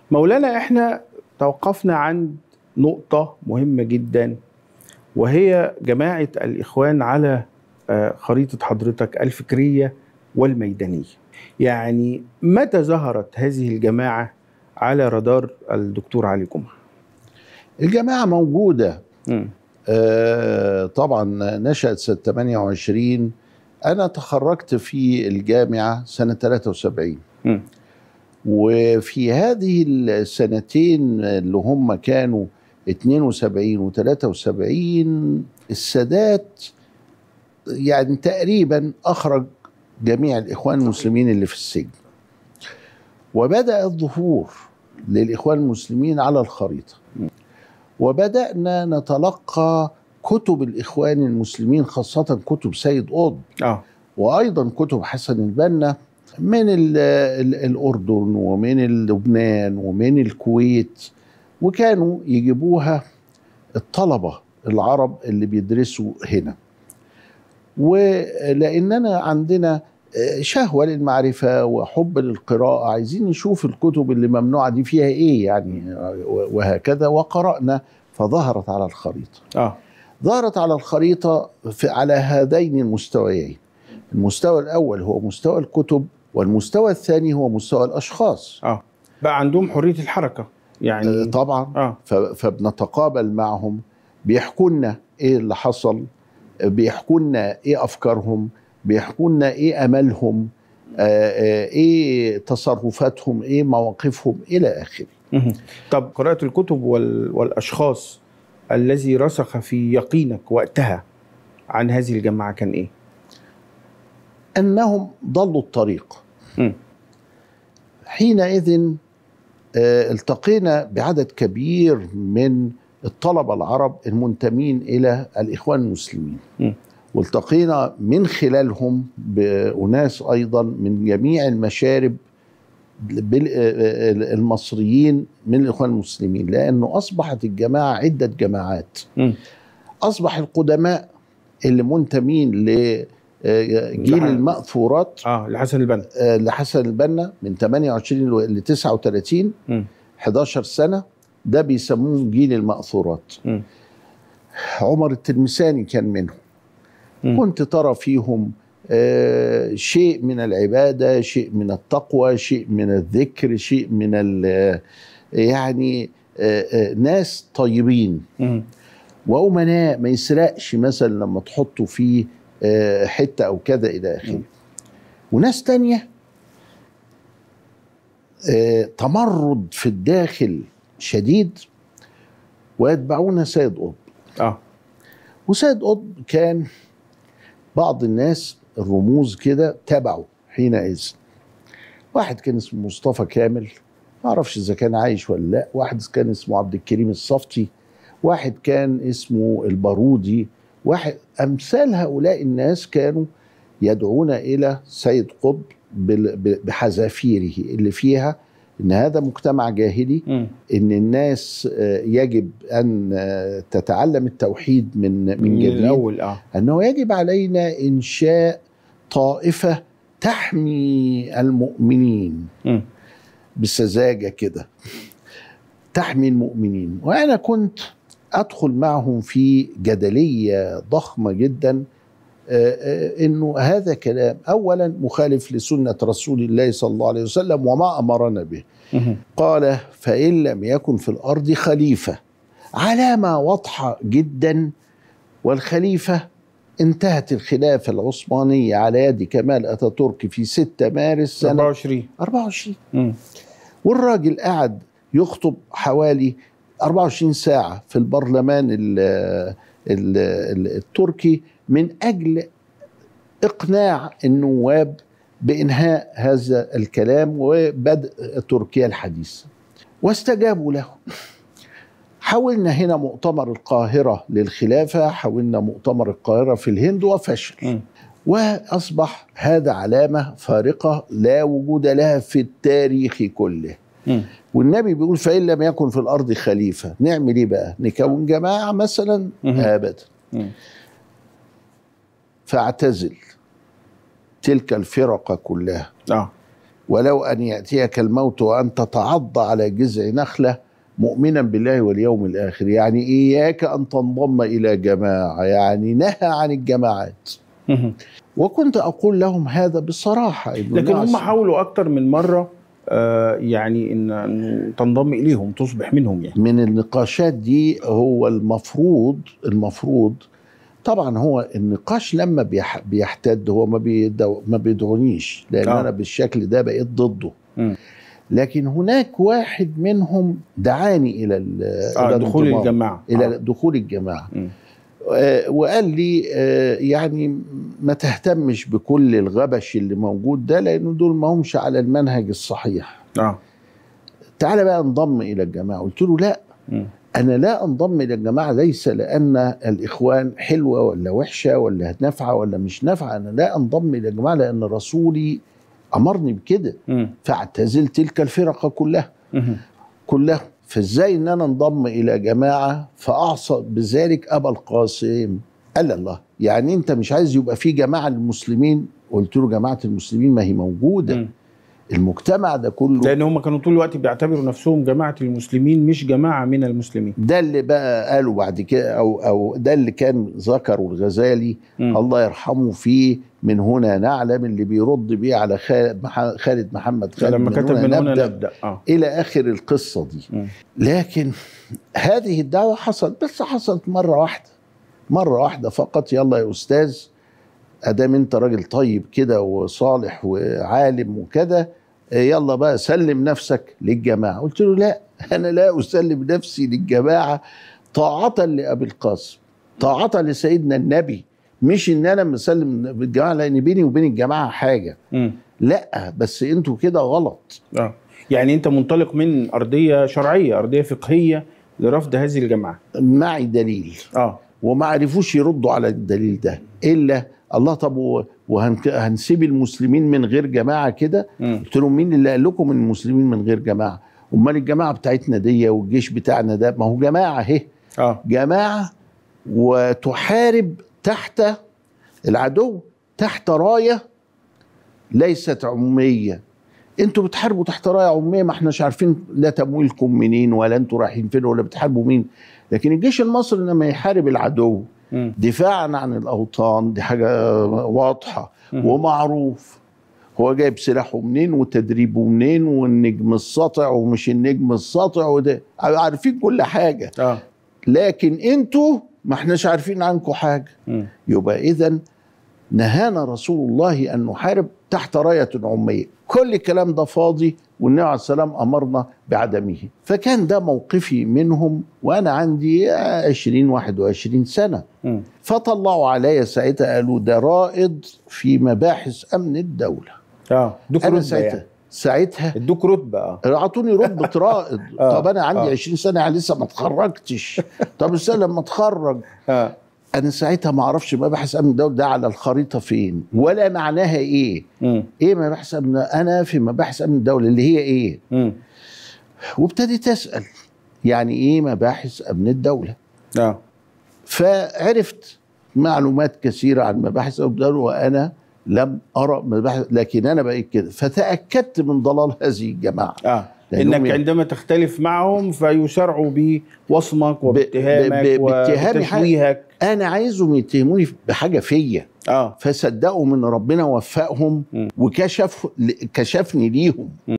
مولانا احنا توقفنا عند نقطة مهمة جدا وهي جماعة الإخوان على آه، خريطة حضرتك الفكرية والميدانية يعني متى ظهرت هذه الجماعة على رادار الدكتور علي جمعة الجماعة موجودة مم. آه، طبعا نشأت سنة 28 أنا تخرجت في الجامعة سنة 73 مم. وفي هذه السنتين اللي هم كانوا 72 و 73 السادات يعني تقريبا أخرج جميع الإخوان المسلمين اللي في السجن وبدأ الظهور للإخوان المسلمين على الخريطة وبدأنا نتلقى كتب الإخوان المسلمين خاصة كتب سيد قطب اه وايضا كتب حسن البنا من ال ال الاردن ومن لبنان ومن الكويت وكانوا يجيبوها الطلبه العرب اللي بيدرسوا هنا ولاننا عندنا شهوه للمعرفه وحب للقراءه عايزين نشوف الكتب اللي ممنوعه دي فيها ايه يعني وهكذا وقرانا فظهرت على الخريطه اه ظهرت على الخريطة في على هذين المستويين المستوى الأول هو مستوى الكتب والمستوى الثاني هو مستوى الأشخاص اه بقى عندهم حرية الحركة آه، يعني طبعا اه ف- فبنتقابل معهم بيحكوا لنا ايه اللي حصل بيحكوا لنا ايه افكارهم بيحكوا لنا ايه املهم آه، آه، ايه تصرفاتهم ايه مواقفهم الى اخره مهم. طب قراءة الكتب وال... والأشخاص الذي رسخ في يقينك وقتها عن هذه الجماعة كان إيه؟ انهم ضلوا الطريق مم. حينئذ آه، التقينا بعدد كبير من الطلبة العرب المنتمين إلى الإخوان المسلمين مم. والتقينا من خلالهم بأناس أيضا من جميع المشارب بال- آه، آه، المصريين من الإخوان المسلمين لأنه أصبحت الجماعة عدة جماعات مم. أصبح القدماء اللي منتمين لجيل لح- المأثورات اه لحسن البنا آه، لحسن البنا من 28 ل 39 مم. 11 سنه ده بيسموه جيل المأثورات مم. عمر التلمساني كان منهم مم. كنت ترى فيهم آه، شيء من العباده شيء من التقوى شيء من الذكر شيء من ال- يعني آه، آه، ناس طيبين مم. وامناء ما يسرقش مثلا لما تحطه في آه، حته او كذا الى اخره مم. وناس تانية آه، تمرد في الداخل شديد ويتبعون سيد قطب اه وسيد قطب كان بعض الناس الرموز كده تبعه حينئذ واحد كان اسمه مصطفى كامل ما اعرفش اذا كان عايش ولا لا واحد كان اسمه عبد الكريم الصفتي واحد كان اسمه البارودي واحد امثال هؤلاء الناس كانوا يدعون الى سيد قطب بال- ب- بحذافيره اللي فيها ان هذا مجتمع جاهلي مم. ان الناس آه، يجب ان آه، تتعلم التوحيد من من من جديد الأول اه انه يجب علينا انشاء طائفه تحمي المؤمنين مم. بسذاجه كده تحمي المؤمنين وانا كنت ادخل معهم في جدليه ضخمه جدا آه، آه، انه هذا كلام اولا مخالف لسنه رسول الله صلى الله عليه وسلم وما امرنا به مم. قال فإن لم يكن في الأرض خليفة علامة واضحة جدا والخليفة انتهت الخلافة العثمانية على يد كمال أتاتورك في 6 مارس سنة 24 24 مم. والراجل قعد يخطب حوالي 24 ساعة في البرلمان ال ال ال التركي من أجل إقناع النواب بإنهاء هذا الكلام وبدء تركيا الحديثة واستجابوا له حاولنا هنا مؤتمر القاهرة للخلافة حاولنا مؤتمر القاهرة في الهند وفشل مم. واصبح هذا علامه فارقه لا وجود لها في التاريخ كله مم. والنبي بيقول فان لم يكن في الارض خليفه نعمل ايه بقى نكون جماعه مثلا مهم. ابدا مم. فاعتزل تلك الفرق كلها اه ولو ان ياتيك الموت وان تتعض على جذع نخله مؤمنا بالله واليوم الاخر يعني اياك ان تنضم الى جماعه يعني نهى عن الجماعات مهم. وكنت اقول لهم هذا بصراحه إنه لكن نعس- هم حاولوا اكتر من مره آه، يعني ان إنه تنضم اليهم تصبح منهم يعني من النقاشات دي هو المفروض المفروض طبعا هو النقاش لما بيح بيحتد هو ما بيدو ما بيدعونيش لان آه. انا بالشكل ده بقيت ضده مم. لكن هناك واحد منهم دعاني الى ال- آه إلى دخول الانضمام، الجماعه الى آه. دخول الجماعه مم. آه، وقال لي آه، يعني ما تهتمش بكل الغبش اللي موجود ده لانه دول ما همش على المنهج الصحيح اه تعالى بقى انضم الى الجماعه قلت له لا مم. انا لا انضم الى الجماعه ليس لان الاخوان حلوه ولا وحشه ولا نافعه ولا مش نافعه انا لا انضم الى الجماعه لان رسولي امرني بكده مم. فاعتزل تلك الفرق كلها مهم. كلها فازاي ان انا انضم الى جماعه فاعصى بذلك ابا القاسم قال الله يعني انت مش عايز يبقى في جماعه للمسلمين قلت له جماعه المسلمين ما هي موجوده مم. المجتمع ده كله لان هم كانوا طول الوقت بيعتبروا نفسهم جماعه المسلمين مش جماعه من المسلمين ده اللي بقى قالوا بعد كده او او ده اللي كان ذكره الغزالي مم. الله يرحمه فيه من هنا نعلم اللي بيرد بيه على خالد مح- خالد محمد خالد لما من كتب هنا من هنا نبدأ نبدا اه الى اخر القصه دي مم. لكن هذه الدعوه حصلت بس حصلت مره واحده مره واحده فقط يلا يا استاذ ادام انت راجل طيب كده وصالح وعالم وكده يلا بقى سلم نفسك للجماعه قلت له لا انا لا اسلم نفسي للجماعه طاعه لابي القاسم طاعه لسيدنا النبي مش ان انا مسلم بالجماعه لان بيني وبين الجماعه حاجه مم. لا بس انتوا كده غلط اه يعني انت منطلق من ارضيه شرعيه ارضيه فقهيه لرفض هذه الجماعه معي دليل اه وما عرفوش يردوا على الدليل ده الا الله طب و- وهن- هنسيب المسلمين من غير جماعه كده مم. قلت لهم مين اللي قال لكم ان المسلمين من غير جماعه امال الجماعه بتاعتنا دي والجيش بتاعنا ده ما هو جماعه اهي اه جماعه وتحارب تحت العدو تحت رايه ليست عموميه انتوا بتحاربوا تحت رايه عموميه ما احناش عارفين لا تمويلكم منين ولا انتوا رايحين فين ولا بتحاربوا مين لكن الجيش المصري لما يحارب العدو مم. دفاعا عن الاوطان دي حاجه واضحه مم. ومعروف هو جايب سلاحه منين وتدريبه منين والنجم الساطع ومش النجم الساطع وده عارفين كل حاجه اه لكن انتوا ما احناش عارفين عنكم حاجه مم. يبقى اذا نهانا رسول الله ان نحارب تحت رايه عميه كل الكلام ده فاضي والنبي عليه السلام امرنا بعدمه فكان ده موقفي منهم وانا عندي 20 21 سنه مم. فطلعوا عليا ساعتها قالوا ده رائد في مباحث امن الدوله اه ادوك انا رتبه ساعتها يعني. ساعتها ادوك رتبه اه اعطوني رتبه رائد آه، طب انا عندي آه. 20 سنه يعني لسه ما اتخرجتش طب السنه لما اتخرج اه انا ساعتها ما اعرفش مباحث امن الدوله ده على الخريطه فين ولا معناها ايه مم. ايه مباحث امن انا في مباحث امن الدوله اللي هي ايه مم. وابتديت اسال يعني ايه مباحث امن الدوله اه فعرفت معلومات كثيره عن مباحث امن الدوله وانا لم ارى مباحث لكن انا بقيت كده فتاكدت من ضلال هذه الجماعه اه لأنهم انك ي- عندما تختلف معهم فيشرعوا بوصمك ب- وباتهامك ب- باتهامي حاجة- وتشويهك انا عايزهم يتهموني بحاجه فيا اه فصدقوا من ربنا وفقهم م. وكشف كشفني ليهم